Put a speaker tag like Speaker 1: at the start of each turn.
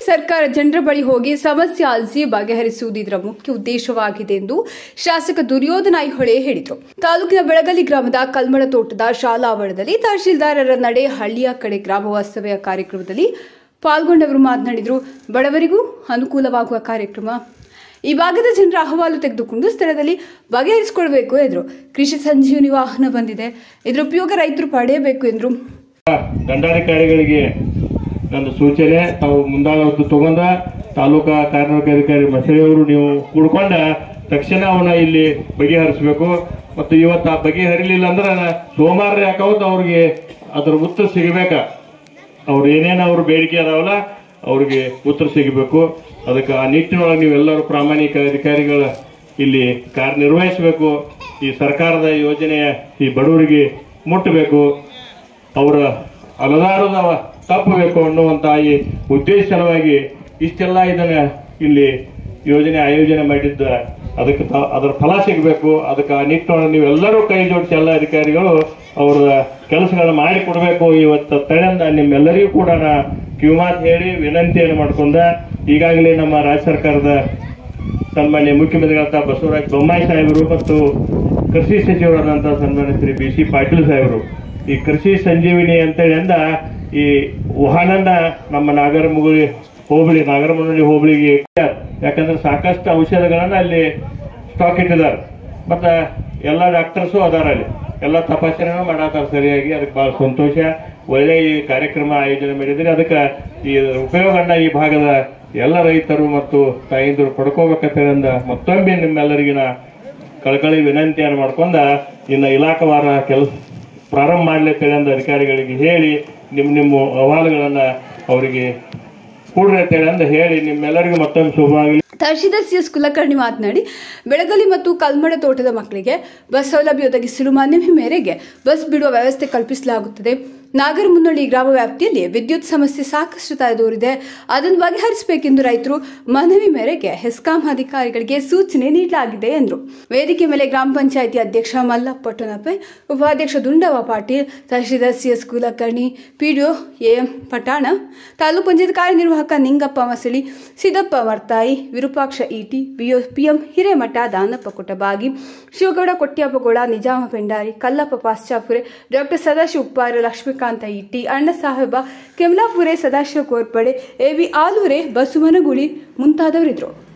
Speaker 1: ಸರ್ಕಾರ ಜನರ ಬಳಿ ಹೋಗಿ ಸಮಸ್ಯೆ ಆಲಿಸಿ ಬಗೆಹರಿಸುವುದು ಇದರ ಮುಖ್ಯ ಉದ್ದೇಶವಾಗಿದೆ ಎಂದು ಶಾಸಕ ದುರ್ಯೋಧನ ಐಹೊಳೆ ಹೇಳಿದರು ತಾಲೂಕಿನ ಬೆಳಗಲಿ ಗ್ರಾಮದ ಕಲ್ಮಡ ತೋಟದ ಶಾಲಾ ಆವರಣದಲ್ಲಿ ತಹಶೀಲ್ದಾರರ ನಡೆ ಹಳ್ಳಿಯ ಕಡೆ ಗ್ರಾಮ ವಾಸ್ತವ್ಯ ಕಾರ್ಯಕ್ರಮದಲ್ಲಿ ಪಾಲ್ಗೊಂಡವರು ಮಾತನಾಡಿದರು ಬಡವರಿಗೂ ಅನುಕೂಲವಾಗುವ ಕಾರ್ಯಕ್ರಮ ಈ ಭಾಗದ ಜನರ ಅಹವಾಲು ತೆಗೆದುಕೊಂಡು ಸ್ಥಳದಲ್ಲಿ ಬಗೆಹರಿಸಿಕೊಳ್ಬೇಕು ಎಂದರು ಕೃಷಿ ಸಂಜೀವನಿ ವಾಹನ ಬಂದಿದೆ ಇದರ ಉಪಯೋಗ ರೈತರು ಪಡೆಯಬೇಕು ಎಂದರು
Speaker 2: ದಂಡಾಧಿಕಾರಿಗಳಿಗೆ ನನ್ನ ಸೂಚನೆ ತಾವು ಮುಂದಾಳತ್ತು ತಗೊಂಡ ತಾಲೂಕಾ ಕಾರ್ಯನಿರ್ವಹಣಾಧಿಕಾರಿ ಮಸಳೆಯವರು ನೀವು ಕೂಡ್ಕೊಂಡ ತಕ್ಷಣ ಅವನ್ನ ಇಲ್ಲಿ ಬಗೆಹರಿಸಬೇಕು ಮತ್ತು ಇವತ್ತು ಆ ಬಗೆಹರಿಲಿಲ್ಲ ಅಂದ್ರೆ ಸೋಮವಾರ ಯಾಕವತ್ತು ಅವ್ರಿಗೆ ಅದರ ಉತ್ತರ ಸಿಗಬೇಕ ಅವ್ರು ಏನೇನು ಅವ್ರ ಬೇಡಿಕೆ ಅದಾವಲ್ಲ ಅವ್ರಿಗೆ ಉತ್ತರ ಸಿಗಬೇಕು ಅದಕ್ಕೆ ಆ ನಿಟ್ಟಿನೊಳಗೆ ನೀವೆಲ್ಲರೂ ಪ್ರಾಮಾಣಿಕ ಅಧಿಕಾರಿಗಳ ಇಲ್ಲಿ ಕಾರ್ಯನಿರ್ವಹಿಸಬೇಕು ಈ ಸರ್ಕಾರದ ಯೋಜನೆಯ ಈ ಬಡವರಿಗೆ ಮುಟ್ಟಬೇಕು ಅವರ ಅಲದಾರದ ತಪ್ಪಬೇಕು ಅನ್ನುವಂತ ಈ ಉದ್ದೇಶ ಸಲುವಾಗಿ ಇಷ್ಟೆಲ್ಲ ಇದನ್ನ ಇಲ್ಲಿ ಯೋಜನೆ ಆಯೋಜನೆ ಮಾಡಿದ್ದ ಅದಕ್ಕೆ ತ- ಅದರ ಫಲ ಸಿಗಬೇಕು ಅದಕ್ಕೆ ಆ ನಿಟ್ಟಿನೊಳಗೆ ನೀವೆಲ್ಲರೂ ಕೈ ಜೋಡಿಸಿ ಎಲ್ಲ ಅಧಿಕಾರಿಗಳು ಅವರ ಕೆಲಸಗಳನ್ನ ಮಾಡಿ ಕೊಡಬೇಕು ಇವತ್ತು ತಡೆಯಿಂದ ನಿಮ್ಮೆಲ್ಲರಿಗೂ ಕೂಡ ನಾ ಕಿವಿಮಾತು ಹೇಳಿ ವಿನಂತಿಯನ್ನು ಮಾಡ್ಕೊಂಡ ಈಗಾಗಲೇ ನಮ್ಮ ರಾಜ್ಯ ಸರ್ಕಾರದ ಸನ್ಮಾನ್ಯ ಮುಖ್ಯಮಂತ್ರಿಗಳಾದ ಬಸವರಾಜ ಬೊಮ್ಮಾಯಿ ಸಾಹೇಬರು ಮತ್ತು ಕೃಷಿ ಸಚಿವರಾದಂತಹ ಸನ್ಮಾನ್ಯ ಶ್ರೀ ಬಿ ಸಿ ಪಾಟೀಲ್ ಸಾಹೇಬರು ಈ ಕೃಷಿ ಸಂಜೀವಿನಿ ಅಂತೇಳಿ ಅಂದ ಈ ವಾಹನನ ನಮ್ಮ ನಾಗರಮುಗುಳಿ ಹೋಬಳಿ ನಾಗರಮುನ್ನಳ್ಳಿ ಹೋಬಳಿಗೆ ಯಾಕಂದ್ರೆ ಸಾಕಷ್ಟು ಔಷಧಗಳನ್ನ ಅಲ್ಲಿ ಸ್ಟಾಕ್ ಇಟ್ಟಿದ್ದಾರೆ ಮತ್ತ ಎಲ್ಲ ಡಾಕ್ಟರ್ಸು ಅದಾರ ಅಲ್ಲಿ ಎಲ್ಲ ತಪಾಸಣೆನೂ ಮಾಡತ್ತಾರ ಸರಿಯಾಗಿ ಅದಕ್ಕೆ ಬಹಳ ಸಂತೋಷ ಒಳ್ಳೆ ಈ ಕಾರ್ಯಕ್ರಮ ಆಯೋಜನೆ ಮಾಡಿದ್ರೆ ಅದಕ್ಕೆ ಈ ಉಪಯೋಗನ ಈ ಭಾಗದ ಎಲ್ಲ ರೈತರು ಮತ್ತು ತಾಯಂದಿರು ಪಡ್ಕೋಬೇಕಂತ ಮತ್ತೊಮ್ಮೆ ನಿಮ್ಮೆಲ್ಲರಿಗಿನ ಕಳಕಳಿ ವಿನಂತಿಯನ್ನು ಮಾಡ್ಕೊಂಡ ಇನ್ನ ಇಲಾಖಾವಾರ ಕೆಲಸ ಪ್ರಾರಂಭ ಮಾಡ್ಲಿಕ್ಕೆ ಅಂದ ಅಧಿಕಾರಿಗಳಿಗೆ ಹೇಳಿ ನಿಮ್ಮ ನಿಮ್ಮ ಅಹವಾಲುಗಳನ್ನ ಅವರಿಗೆ ಕೊಡ್ರಿ ಅಂತೇಳಿ ಅಂದ ಹೇಳಿ ನಿಮ್ಮೆಲ್ಲರಿಗೂ ಮತ್ತೊಮ್ಮೆ ಶುಭವಾಗಲಿ
Speaker 1: ತಹಶೀಲ್ದಾರ್ ಸಿಎಸ್ ಕುಲಕರ್ಣಿ ಮಾತನಾಡಿ ಬೆಳಗಲಿ ಮತ್ತು ಕಲ್ಮಡ ತೋಟದ ಮಕ್ಕಳಿಗೆ ಬಸ್ ಸೌಲಭ್ಯ ಒದಗಿಸಲು ಮನವಿ ಮೇರೆಗೆ ಬಸ್ ಬಿಡುವ ವ್ಯವಸ್ಥೆ ಕಲ್ಪಿಸಲಾಗುತ್ತದೆ ನಾಗರಮುನ್ನಳ್ಳಿ ಗ್ರಾಮ ವ್ಯಾಪ್ತಿಯಲ್ಲಿ ವಿದ್ಯುತ್ ಸಮಸ್ಯೆ ಸಾಕಷ್ಟು ತಲೆದೋರಿದೆ ಅದನ್ನು ಬಗೆಹರಿಸಬೇಕೆಂದು ರೈತರು ಮನವಿ ಮೇರೆಗೆ ಹೆಸ್ಕಾಂ ಅಧಿಕಾರಿಗಳಿಗೆ ಸೂಚನೆ ನೀಡಲಾಗಿದೆ ಎಂದರು ವೇದಿಕೆ ಮೇಲೆ ಗ್ರಾಮ ಪಂಚಾಯಿತಿ ಅಧ್ಯಕ್ಷ ಮಲ್ಲಪ್ಪ ಪಟ್ಟಣಪ್ಪೆ ಉಪಾಧ್ಯಕ್ಷ ದುಂಡವ ಪಾಟೀಲ್ ತಹಶೀಲ್ದಾರ್ CS Kulkarni PDO AM Patan taluk panchayat ಕಾರ್ಯನಿರ್ವಾಹಕ Ningappa Masali Siddappa Martayi Virupaksha Itti BO PM Hiremath Danappa Kottabagi Shivagouda Kotyapagol Nizam Pendari Kallappa Pashchapure doctor Sadashiva Uppara Lakshmikanta Itti Anna Saheb Kemlapure Sadashiva Korpade A V Alure Basavanaguli ಮುಂತಾದವರಿದ್ದರು